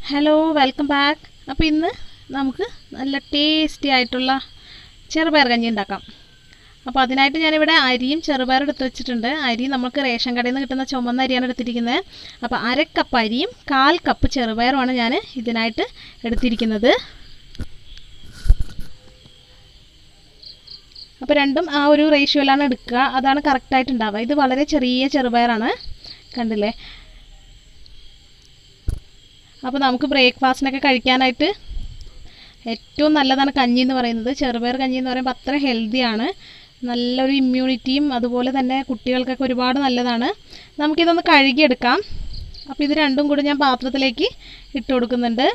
hello welcome back അപ്പോൾ ഇന്ന് നമുക്ക് നല്ല ടേസ്റ്റി ആയിട്ടുള്ള ചെറുപയർ കഞ്ഞി ഉണ്ടാക്കാം അപ്പോൾ അതിനായിട്ട് ഞാനിവിടെ അരിയും ചെറുപയർ എടുത്ത് വെച്ചിട്ടുണ്ട് അരി നമുക്ക് റേഷൻ കടയിൽ നിന്ന് കിട്ടുന്ന ചുമന്ന അരിയാണ് എടുത്തിരിക്കുന്നത് അപ്പോൾ അര കപ്പ് അരിയും കാൽ കപ്പ് ചെറുപയറുമാണ് ഞാൻ ഇതിനായിട്ട് എടുത്തിരിക്കുന്നത് അപ്പോൾ രണ്ടും ആ ഒരു റേഷ്യോയിലാണ് എടുക്കുക അതാണ് കറക്റ്റായിട്ട് ഉണ്ടാവുക ഇത് വളരെ ചെറിയ ചെറുപയറാണ് കണ്ടില്ലേ അപ്പോൾ നമുക്ക് ബ്രേക്ക്ഫാസ്റ്റിനൊക്കെ കഴിക്കാനായിട്ട് ഏറ്റവും നല്ലതാണ് കഞ്ഞി എന്ന് പറയുന്നത് ചെറുപയർ കഞ്ഞി എന്ന് പറയുമ്പോൾ അത്ര ഹെൽത്തിയാണ് നല്ലൊരു ഇമ്മ്യൂണിറ്റിയും അതുപോലെ തന്നെ കുട്ടികൾക്കൊക്കെ ഒരുപാട് നല്ലതാണ് നമുക്കിതൊന്ന് കഴുകിയെടുക്കാം അപ്പോൾ ഇത് രണ്ടും കൂടി ഞാൻ പാത്രത്തിലേക്ക് ഇട്ട് കൊടുക്കുന്നുണ്ട്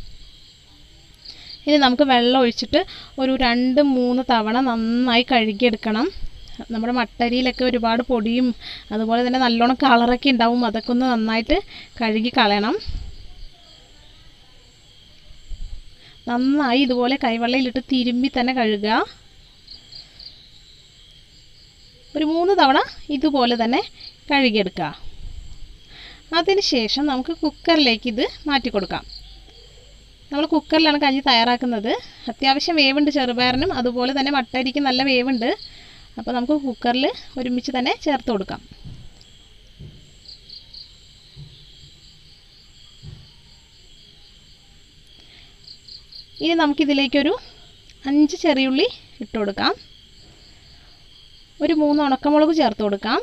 ഇനി നമുക്ക് വെള്ളം ഒഴിച്ചിട്ട് ഒരു രണ്ട് മൂന്ന് തവണ നന്നായി കഴുകിയെടുക്കണം നമ്മുടെ മട്ടരിയിലൊക്കെ ഒരുപാട് പൊടിയും അതുപോലെ തന്നെ നല്ലോണം കളറൊക്കെ ഉണ്ടാവും അതൊക്കെ ഒന്ന് നന്നായിട്ട് കഴുകി കളയണം നന്നായി ഇതുപോലെ കൈവെള്ളയിലിട്ട് തിരുമ്പി തന്നെ കഴുകുക ഒരു മൂന്ന് തവണ ഇതുപോലെ തന്നെ കഴുകിയെടുക്കുക അതിനുശേഷം നമുക്ക് കുക്കറിലേക്ക് ഇത് മാറ്റി കൊടുക്കാം നമ്മൾ കുക്കറിലാണ് കഞ്ഞി തയ്യാറാക്കുന്നത് അത്യാവശ്യം വേവുണ്ട് ചെറുപയറിനും അതുപോലെ തന്നെ മട്ടരിക്ക് നല്ല വേവുണ്ട് അപ്പോൾ നമുക്ക് കുക്കറിൽ ഒരുമിച്ച് തന്നെ ചേർത്ത് കൊടുക്കാം ഇനി നമുക്കിതിലേക്കൊരു അഞ്ച് ചെറിയുള്ളി ഇട്ട് കൊടുക്കാം ഒരു മൂന്ന് ഉണക്കമുളക് ചേർത്ത് കൊടുക്കാം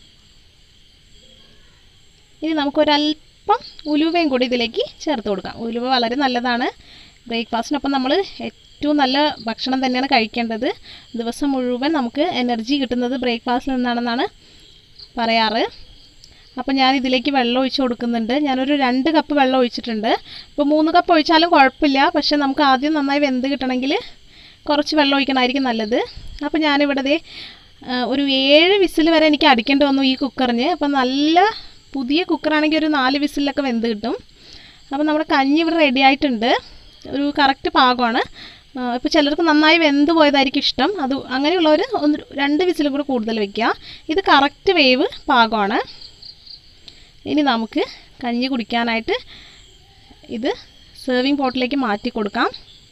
ഇനി നമുക്കൊരല്പം ഉലുവയും കൂടി ഇതിലേക്ക് ചേർത്ത് കൊടുക്കാം ഉലുവ വളരെ നല്ലതാണ് ബ്രേക്ക്ഫാസ്റ്റിനൊപ്പം നമ്മൾ ഏറ്റവും നല്ല ഭക്ഷണം തന്നെയാണ് കഴിക്കേണ്ടത് ദിവസം മുഴുവൻ നമുക്ക് എനർജി കിട്ടുന്നത് ബ്രേക്ക്ഫാസ്റ്റിൽ നിന്നാണെന്നാണ് പറയാറ് അപ്പോൾ ഞാൻ ഇതിലേക്ക് വെള്ളം ഒഴിച്ച് കൊടുക്കുന്നുണ്ട് ഞാനൊരു രണ്ട് കപ്പ് വെള്ളം ഒഴിച്ചിട്ടുണ്ട് ഇപ്പോൾ മൂന്ന് കപ്പ് ഒഴിച്ചാലും കുഴപ്പമില്ല പക്ഷേ നമുക്ക് ആദ്യം നന്നായി വെന്ത് കിട്ടണമെങ്കിൽ കുറച്ച് വെള്ളം ഒഴിക്കണമായിരിക്കും നല്ലത് അപ്പോൾ ഞാനിവിടെ ദേ ഒരു ഏഴ് വിസിൽ വരെ എനിക്ക് അടിക്കേണ്ടി വന്നു ഈ കുക്കറിന് അപ്പോൾ നല്ല പുതിയ കുക്കറാണെങ്കിൽ ഒരു നാല് വിസിലൊക്കെ വെന്ത് കിട്ടും അപ്പോൾ നമ്മുടെ കഞ്ഞി ഇവിടെ റെഡി ആയിട്ടുണ്ട് ഒരു കറക്റ്റ് പാകമാണ് ഇപ്പോൾ ചിലർക്ക് നന്നായി വെന്ത് പോയതായിരിക്കും ഇഷ്ടം അത് അങ്ങനെയുള്ളവർ ഒന്ന് രണ്ട് വിസിലും കൂടെ കൂടുതൽ വെക്കുക ഇത് കറക്റ്റ് വേവ് പാകമാണ് ഇനി നമുക്ക് കഞ്ഞി കുടിക്കാനായിട്ട് ഇത് സെർവിങ് പോട്ടിലേക്ക് മാറ്റി കൊടുക്കാം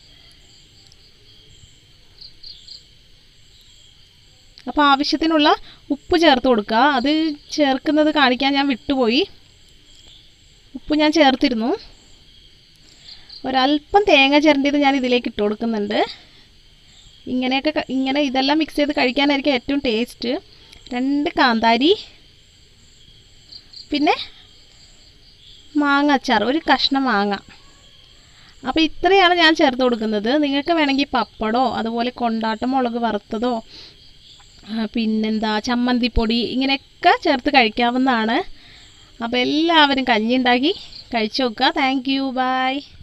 അപ്പോൾ ആവശ്യത്തിനുള്ള ഉപ്പ് ചേർത്ത് കൊടുക്കുക അത് ചേർക്കുന്നത് കാണിക്കാൻ ഞാൻ വിട്ടുപോയി ഉപ്പ് ഞാൻ ചേർത്തിരുന്നു ഒരല്പം തേങ്ങ ചിരണ്ടിയത് ഞാൻ ഇതിലേക്ക് ഇട്ട് കൊടുക്കുന്നുണ്ട് ഇങ്ങനെയൊക്കെ ഇങ്ങനെ ഇതെല്ലാം മിക്സ് ചെയ്ത് കഴിക്കാനായിരിക്കും ഏറ്റവും ടേസ്റ്റ് രണ്ട് കാന്താരി പിന്നെ മാങ്ങ അച്ചാർ ഒരു കഷ്ണം മാങ്ങ അപ്പോൾ ഇത്രയാണ് ഞാൻ ചേർത്ത് കൊടുക്കുന്നത് നിങ്ങൾക്ക് വേണമെങ്കിൽ പപ്പടോ അതുപോലെ കൊണ്ടാട്ട മുളക് വറുത്തതോ പിന്നെന്താ ചമ്മന്തിപ്പൊടി ഇങ്ങനെയൊക്കെ ചേർത്ത് കഴിക്കാവുന്നതാണ് അപ്പോൾ എല്ലാവരും കഞ്ഞി ഉണ്ടാക്കി കഴിച്ചു നോക്കുക താങ്ക് യു ബൈ